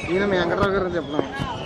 ఈయన మీ వెంకటరావు గారు చెప్పడం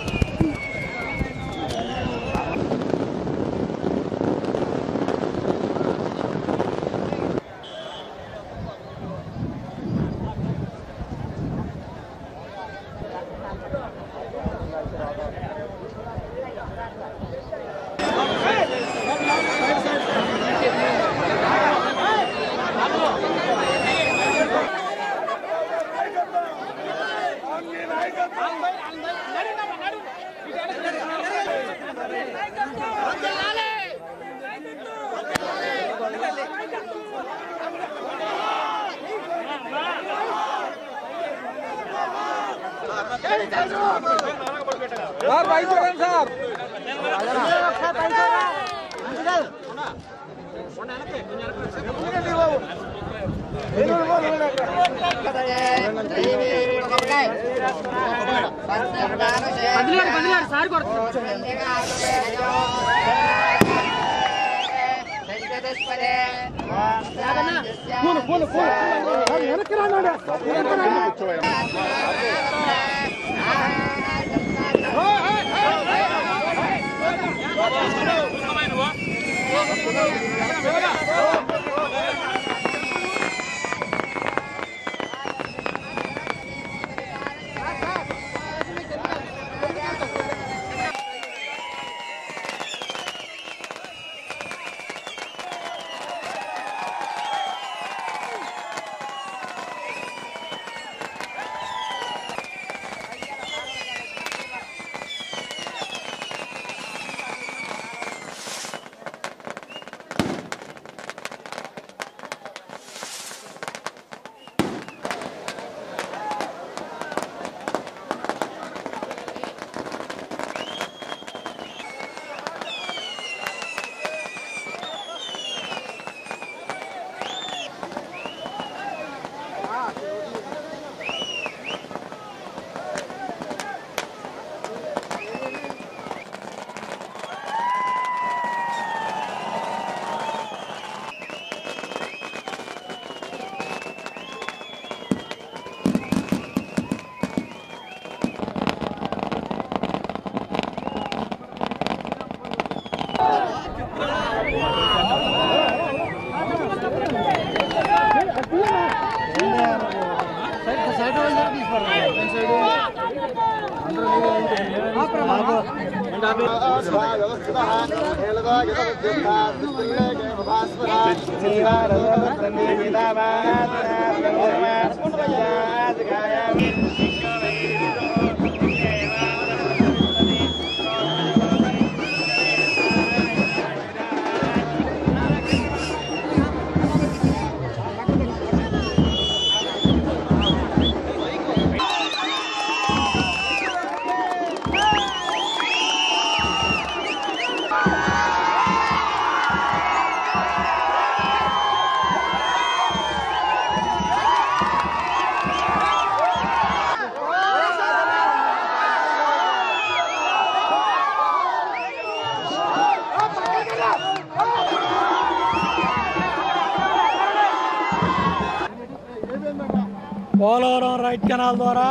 పోలవరం రైట్ కెనాల్ ద్వారా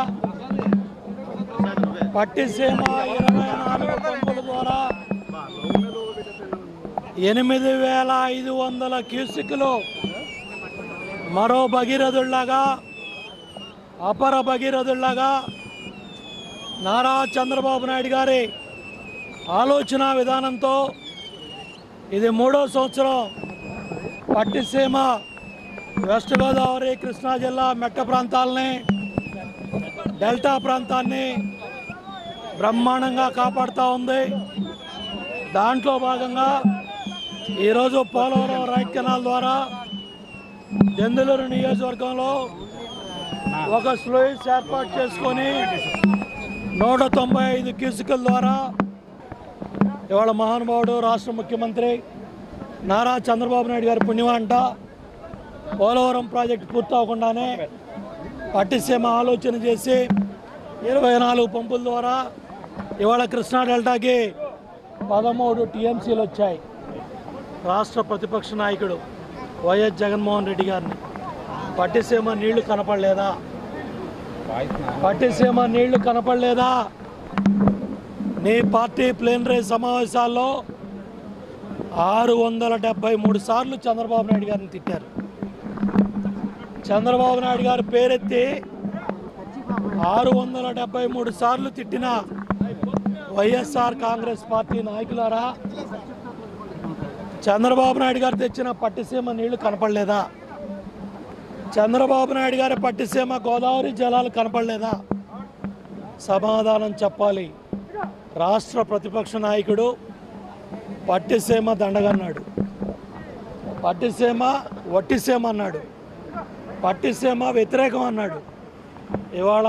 పట్టిసీమ ఇరవై నాలుగు పంపుల ద్వారా ఎనిమిది వేల ఐదు వందల క్యూసిక్లు మరో భగీరథుల్లాగా అపర భగీరథుల్లాగా నారా చంద్రబాబు నాయుడు గారి ఆలోచన విధానంతో ఇది మూడో సంవత్సరం పట్టిసీమ వెస్ట్ గోదావరి కృష్ణా జిల్లా మెట్ట ప్రాంతాలని డెల్టా ప్రాంతాన్ని బ్రహ్మాండంగా కాపాడుతూ ఉంది దాంట్లో భాగంగా ఈరోజు పోలవరం రైట్ కెనాల్ ద్వారా దెందులూరు నియోజకవర్గంలో ఒక స్లూయిస్ ఏర్పాటు చేసుకొని నూట తొంభై ఐదు క్యూసికల ద్వారా ఇవాళ మహానుభావుడు రాష్ట్ర ముఖ్యమంత్రి నారా చంద్రబాబు నాయుడు గారి పుణ్యమంట పోలవరం ప్రాజెక్టు పూర్తవకుండానే పట్టిసీమ ఆలోచన చేసి ఇరవై నాలుగు పంపుల ద్వారా ఇవాళ కృష్ణా డెల్టాకి పదమూడు టీఎంసీలు వచ్చాయి రాష్ట్ర ప్రతిపక్ష నాయకుడు వైఎస్ జగన్మోహన్ రెడ్డి గారిని పట్టిసీమ నీళ్లు కనపడలేదా పట్టిసీమ నీళ్లు కనపడలేదా నీ పార్టీ ప్లేనరీ సమావేశాల్లో ఆరు వందల డెబ్బై మూడు సార్లు చంద్రబాబు నాయుడు గారిని తిట్టారు చంద్రబాబు నాయుడు గారి పేరెత్తి ఆరు వందల డెబ్బై మూడు సార్లు తిట్టిన వైఎస్ఆర్ కాంగ్రెస్ పార్టీ నాయకులారా చంద్రబాబు నాయుడు గారు తెచ్చిన పట్టిసీమ నీళ్లు కనపడలేదా చంద్రబాబు నాయుడు గారి పట్టిసీమ గోదావరి జలాలు కనపడలేదా సమాధానం చెప్పాలి రాష్ట్ర ప్రతిపక్ష నాయకుడు పట్టిసీమ దండగన్నాడు పట్టిసీమ వట్టిసీమ అన్నాడు పట్టిసీమ వ్యతిరేకం అన్నాడు ఇవాళ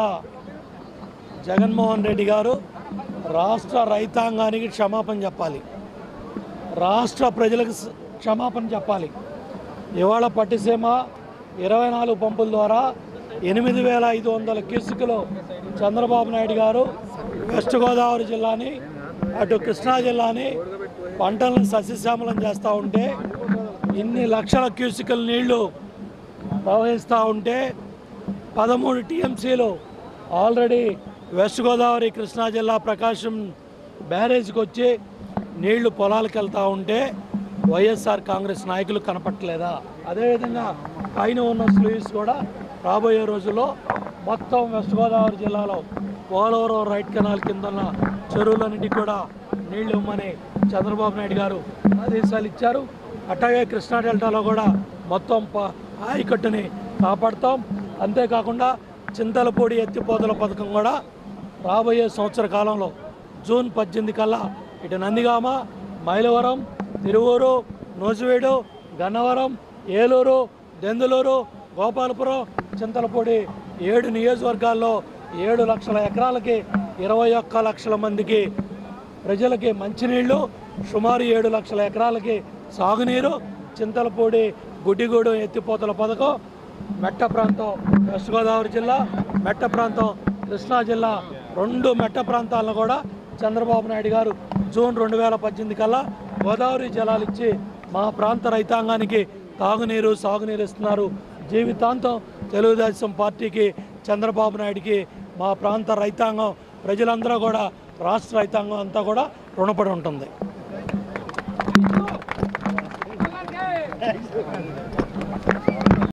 జగన్మోహన్ రెడ్డి గారు రాష్ట్ర రైతాంగానికి క్షమాపణ చెప్పాలి రాష్ట్ర ప్రజలకు స- క్షమాపణ చెప్పాలి ఇవాళ పట్టిసీమ ఇరవై నాలుగు పంపుల ద్వారా ఎనిమిది వేల ఐదు వందల క్యూసిక్లు చంద్రబాబు నాయుడు గారు వెస్ట్ గోదావరి జిల్లాని అటు కృష్ణా జిల్లాని పంటలను సస్యశ్యామలం చేస్తూ ఉంటే ఇన్ని లక్షల క్యూసికల్ నీళ్లు ప్రవహిస్తూ ఉంటే పదమూడు టీఎంసీలు ఆల్రెడీ వెస్ట్ గోదావరి కృష్ణా జిల్లా ప్రకాశం బ్యారేజ్కి వచ్చి నీళ్లు పొలాలకు వెళ్తూ ఉంటే వైఎస్ఆర్ కాంగ్రెస్ నాయకులు కనపట్టలేదా అదేవిధంగా పైన ఉన్న స్లూయిస్ కూడా రాబోయే రోజుల్లో మొత్తం వెస్ట్ గోదావరి జిల్లాలో పోలవరం రైట్ కెనాల్ కింద ఉన్న చెరువులన్నిటికీ కూడా నీళ్లు ఇవ్వమని చంద్రబాబు నాయుడు గారు ఆదేశాలు ఇచ్చారు అట్లాగే కృష్ణా డెల్టాలో కూడా మొత్తం ప- ఆయకట్టుని కాపాడుతాం అంతేకాకుండా చింతలపూడి ఎత్తిపోతల పథకం కూడా రాబోయే సంవత్సర కాలంలో జూన్ పద్దెనిమిది కల్లా ఇటు నందిగామ మైలవరం తిరువూరు నూజివీడు గన్నవరం ఏలూరు దెందులూరు గోపాలపురం చింతలపూడి ఏడు నియోజకవర్గాల్లో ఏడు లక్షల ఎకరాలకి ఇరవై ఒక్క లక్షల మందికి ప్రజలకి మంచినీళ్లు సుమారు ఏడు లక్షల ఎకరాలకి సాగునీరు చింతలపూడి గుడ్డిగూడు ఎత్తిపోతల పథకం మెట్ట ప్రాంతం వెస్ట్ గోదావరి జిల్లా మెట్ట ప్రాంతం కృష్ణా జిల్లా రెండు మెట్ట ప్రాంతాలను కూడా చంద్రబాబు నాయుడు గారు జూన్ రెండు వేల పద్దెనిమిది కల్లా గోదావరి జలాలు ఇచ్చి మా ప్రాంత రైతాంగానికి తాగునీరు సాగునీరు ఇస్తున్నారు జీవితాంతం తెలుగుదేశం పార్టీకి చంద్రబాబు నాయుడికి మా ప్రాంత రైతాంగం ప్రజలందరూ కూడా రాష్ట్ర రైతాంగం అంతా కూడా రుణపడి ఉంటుంది